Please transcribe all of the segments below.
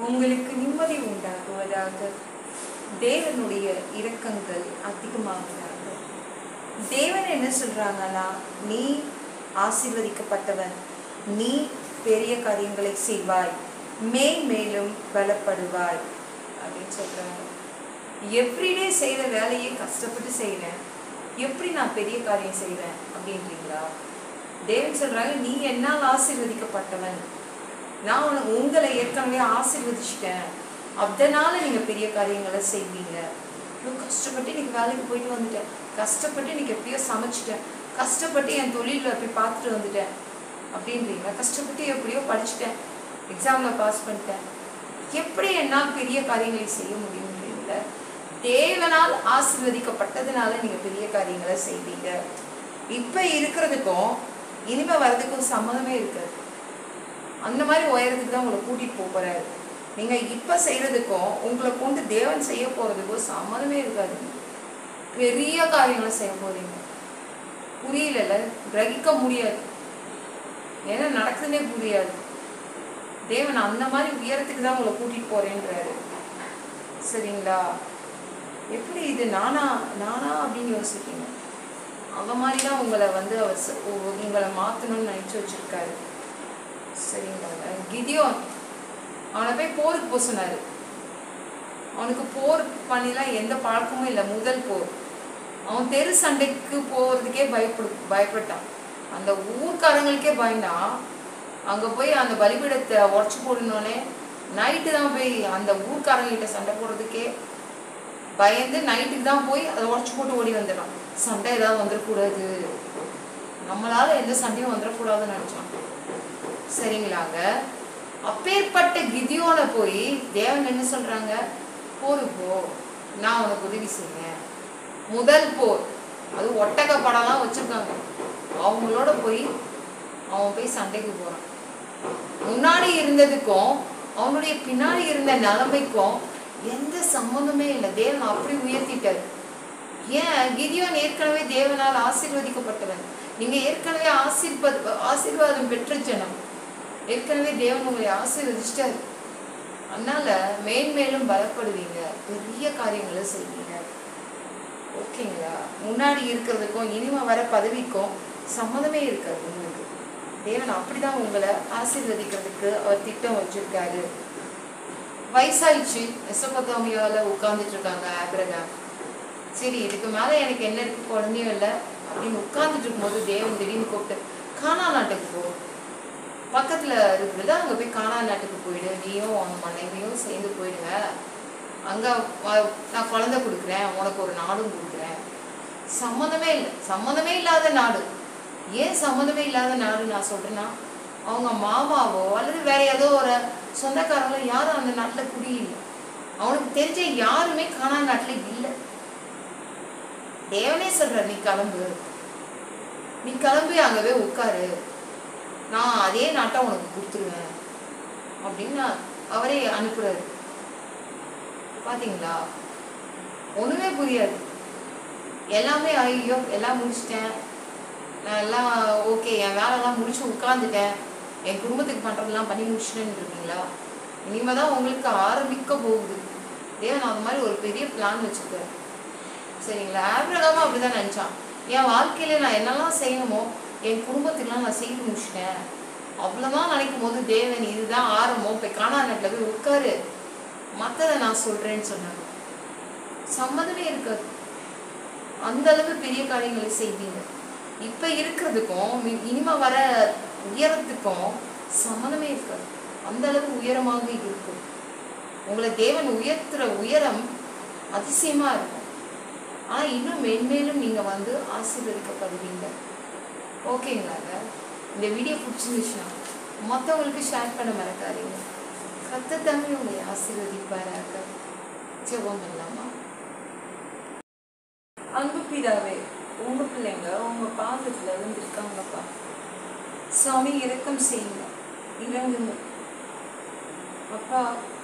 உங்களுக்கு நிம்மதி உண்டாகுவதாக தேவனுடைய இரக்கங்கள் அதிகமாகுதாக தேவன் என்ன சொல்றாங்கன்னா நீ ஆசீர்வதிக்கப்பட்டவன் நீ பெரிய காரியங்களை செய்வாய் மேன்மேலும் பலப்படுவாய் அப்படின்னு சொல்றாங்க எவ்ரிடே செய்கிற வேலையை கஷ்டப்பட்டு செய்கிறேன் எப்படி நான் பெரிய காரியம் செய்வேன் அப்படின்றீங்களா தேவன் சொல்றாங்க நீ என்னால் ஆசீர்வதிக்கப்பட்டவன் நான் உன- உங்களை ஏற்கனவே ஆசீர்வதிச்சிட்டேன் அதனால நீங்க பெரிய காரியங்களை செய்வீங்க ஐயோ, கஷ்டப்பட்டு இன்னைக்கு வேலைக்கு போயிட்டு வந்துட்டேன் கஷ்டப்பட்டு இன்னைக்கு எப்படியோ சமைச்சிட்டேன் கஷ்டப்பட்டு என் தொழிலில் போய் பார்த்துட்டு வந்துட்டேன் அப்படின்றீங்க கஷ்டப்பட்டு எப்படியோ படிச்சுட்டேன் எக்ஸாமில் பாஸ் பண்ணிட்டேன் எப்படி என்னால் பெரிய காரியங்களை செய்ய முடியும்ன்றீங்கள தேவனால் ஆசீர்வதிக்கப்பட்டதுனால நீங்க பெரிய காரியங்களை செய்வீங்க இப்ப இருக்கிறதுக்கும் இனிமே வர்றதுக்கும் சம்மதமே இருக்காது அந்த மாதிரி உயரத்துக்கு தான் உங்களை கூட்டிட்டு போக போறாரு நீங்க இப்ப செய்யறதுக்கும் உங்களை கொண்டு தேவன் செய்ய போறதுக்கும் சம்மதமே இருக்காது பெரிய காரியங்களை செய்ய போறீங்க புரியல கிரகிக்க முடியாது ஏன்னா நடக்குதுன்னே புரியாது தேவன் அந்த மாதிரி உயரத்துக்கு தான் உங்களை கூட்டிட்டு போறேன்றாரு சரிங்களா எப்படி இது நானா நானா அப்படின்னு யோசிப்பீங்க அவ மாதிரி தான் உங்களை வந்து அவர் ச- உ- உங்களை மாத்தணும்னு நினைச்சு வச்சிருக்காரு சரிங்களாங்க கிதியோன் அவனை போய் போருக்கு போக சொன்னாரு அவனுக்கு போர் பண்ணிலாம் எந்த பழக்கமும் இல்லை முதல் போர் அவன் தெரு சண்டைக்கு போறதுக்கே பயப்படு பயப்பட்டான் அந்த ஊர்க்காரங்களுக்கே பயந்தான் அங்க போய் அந்த பலிபீடத்தை உடச்சு போடணுன்னே நைட்டு தான் போய் அந்த ஊர்க்காரங்கிட்ட சண்டை போடுறதுக்கே பயந்து நைட்டுக்கு தான் போய் அதை உடச்சு போட்டு ஓடி வந்துடுறான் சண்டை ஏதாவது வந்துடக்கூடாது நம்மளால எந்த சண்டையும் வந்துடக்கூடாதுன்னு நினைச்சான் சரிங்களாங்க அப்பேற்பட்ட கிதியோனை போய் தேவன் என்ன சொல்றாங்க போரு போ நான் உனக்கு உதவி செய்வேன் முதல் போர் அது ஒட்டக படம்லாம் வச்சிருக்காங்க அவங்களோட போய் அவன் போய் சண்டைக்கு போறான் முன்னாடி இருந்ததுக்கும் அவனுடைய பின்னாடி இருந்த நிலைமைக்கும் எந்த சம்மந்தமே இல்லை தேவன் அப்படி உயர்த்திட்டாரு ஏன் கிதியோன் ஏற்கனவே தேவனால் ஆசீர்வதிக்கப்பட்டவன் நீங்க ஏற்கனவே ஆசீர்வாத ஆசீர்வாதம் பெற்ற ஜனம் ஏற்கனவே தேவன் உங்களை ஆசீர்வதிச்சிட்டாரு அதனால மேன்மேலும் பலப்படுவீங்க பெரிய காரியங்களை செய்வீங்க ஓகேங்களா முன்னாடி இருக்கிறதுக்கும் இனிமே வர பதவிக்கும் சம்மதமே இருக்காது உங்களுக்கு தேவன் அப்படிதான் உங்களை ஆசீர்வதிக்கிறதுக்கு அவர் திட்டம் வச்சிருக்காரு வயசாயிடுச்சு மெசபத்தாமியால உட்கார்ந்துட்டு இருக்காங்க ஆபிரகாம் சரி இதுக்கு மேல எனக்கு என்ன இருக்கு குழந்தையும் இல்லை அப்படின்னு உட்கார்ந்துட்டு இருக்கும்போது தேவன் திடீர்னு கூப்பிட்டு கானா நாட்டுக்கு போ பக்கத்துல இருக்கிறது அங்க போய் கானா நாட்டுக்கு போயிடு நீயும் உன் மனைவியும் சேர்ந்து போயிடுங்க அங்க வ- நான் குழந்தை கொடுக்குறேன் உனக்கு ஒரு நாடும் கொடுக்குறேன் சம்மந்தமே இல்லை சம்மந்தமே இல்லாத நாடு ஏன் சம்மந்தமே இல்லாத நாடு நான் சொல்றேன்னா அவங்க மாமாவோ அல்லது வேற ஏதோ ஒரு சொந்தக்காரங்களோ யாரும் அந்த நாட்டுல குடியில்லை அவனுக்கு தெரிஞ்ச யாருமே கானா நாட்டுல இல்லை தேவனே சொல்ற நீ கிளம்பு நீ கிளம்பி அங்க போய் உட்காரு நான் அதே நாட்டை உனக்கு கொடுத்துருவேன் அப்படின்னு அவரே அனுப்புறாரு பாத்தீங்களா ஒண்ணுமே புரியாது எல்லாமே ஐயோ எல்லாம் முடிச்சிட்டேன் நான் எல்லாம் ஓகே என் வேலைலாம் முடிச்சு உட்காந்துட்டேன் என் குடும்பத்துக்கு பண்றதெல்லாம் பண்ணி முடிச்சிட்டேன்னு இருக்கீங்களா இனிமே தான் உங்களுக்கு ஆரம்பிக்க போகுது தேவன் அந்த மாதிரி ஒரு பெரிய பிளான் வச்சிருக்காரு சரிங்களா ஆப்ரகாமும் அப்படிதான் நினைச்சான் என் வாழ்க்கையில நான் என்னெல்லாம் செய்யணுமோ என் குடும்பத்துக்குலாம் நான் செய்து முடிச்சிட்டேன் அவ்வளவுதான் நினைக்கும் போது தேவன் இதுதான் ஆரம்பம் போய் காணா நாட்டில் போய் உட்காரு மத்ததை நான் சொல்றேன்னு சொன்னாங்க சம்மதமே இருக்காது அந்த அளவு பெரிய காரியங்களை செய்வீங்க இப்ப இருக்கிறதுக்கும் இ- இனிமே வர உயரத்துக்கும் சம்மதமே இருக்காது அந்த அளவு உயரமாக இருக்கும் உங்களை தேவன் உயர்த்துற உயரம் அதிசயமா இருக்கும் ஆனா இன்னும் மென்மேலும் நீங்க வந்து ஆசீர்வதிக்கப்படுவீங்க ஓகேங்களாங்க இந்த வீடியோ பிடிச்சிருந்துச்சுன்னா மற்றவங்களுக்கு ஷேர் பண்ண மறக்காதீங்க கத்த தமிழ் உங்களை ஆசீர்வதிப்பாராக ஜெபம் பண்ணலாமா அன்பு பிதாவே உங்க பிள்ளைங்க உங்க பாதத்துல இருந்திருக்காங்கப்பா சுவாமி இரக்கம் செய்யுங்க இறங்குங்க அப்பா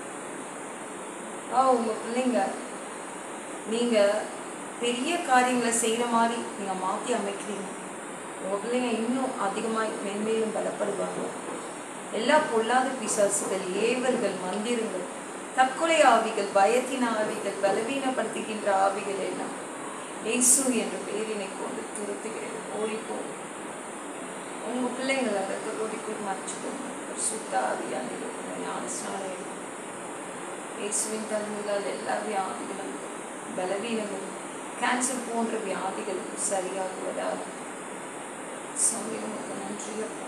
ஆ உங்க பிள்ளைங்க நீங்க பெரிய காரியங்களை செய்யற மாதிரி நீங்க மாத்தி அமைக்கிறீங்க உங்க பிள்ளைங்க இன்னும் அதிகமாய் மென்மேலும் பலப்படுவாங்க எல்லா பொல்லாத பிசாசுகள் ஏவல்கள் மந்திரங்கள் தற்கொலை ஆவிகள் பயத்தின் ஆவிகள் பலவீனப்படுத்துகின்ற ஆவிகள் எல்லாம் இயேசு என்ற பெயரினை கொண்டு துரத்துகிறேன் ஓடிப்போ உங்க பிள்ளைங்களை ரத்தத்தோடிக்குள் மறைச்சுக்கோங்க ஒரு சுத்த ஆவியானது ஞானஸ்நானம் எடுக்கும் இயேசுவின் தன்மைகளால் எல்லா வியாதிகளும் பலவீனங்களும் கேன்சர் போன்ற வியாதிகள் சரியாகுவதாக சமயம் உமக்கு நன்றி அப்பா.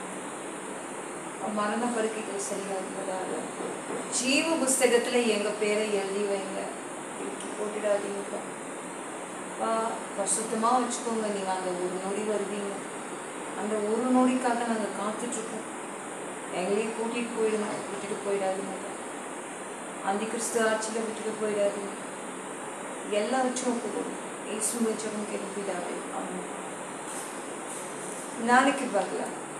மரண படுக்கைகள் சரியாகுவதாக ஜீவ புஸ்தகத்துல எங்க பேரை எழுதி வைங்க தூக்கி போட்டுடாதீங்கப்பா பா பரிசுத்தமா வச்சுக்கோங்க நீங்க அந்த ஒரு நொடி வருவீங்க அந்த ஒரு நொடிக்காக நாங்க காத்துட்டு இருக்கோம் எங்களையும் கூட்டிட்டு போயிடுங்க விட்டுட்டு போயிடாதீங்க அந்த கிறிஸ்து ஆட்சியில விட்டுட்டு போயிடாதீங்க எல்லா வச்சும் ஒப்புக்கொடு இயேசு வச்சவங்க கேள்விடாவே ஆமாம் நாளைக்கு பார்க்கலாம்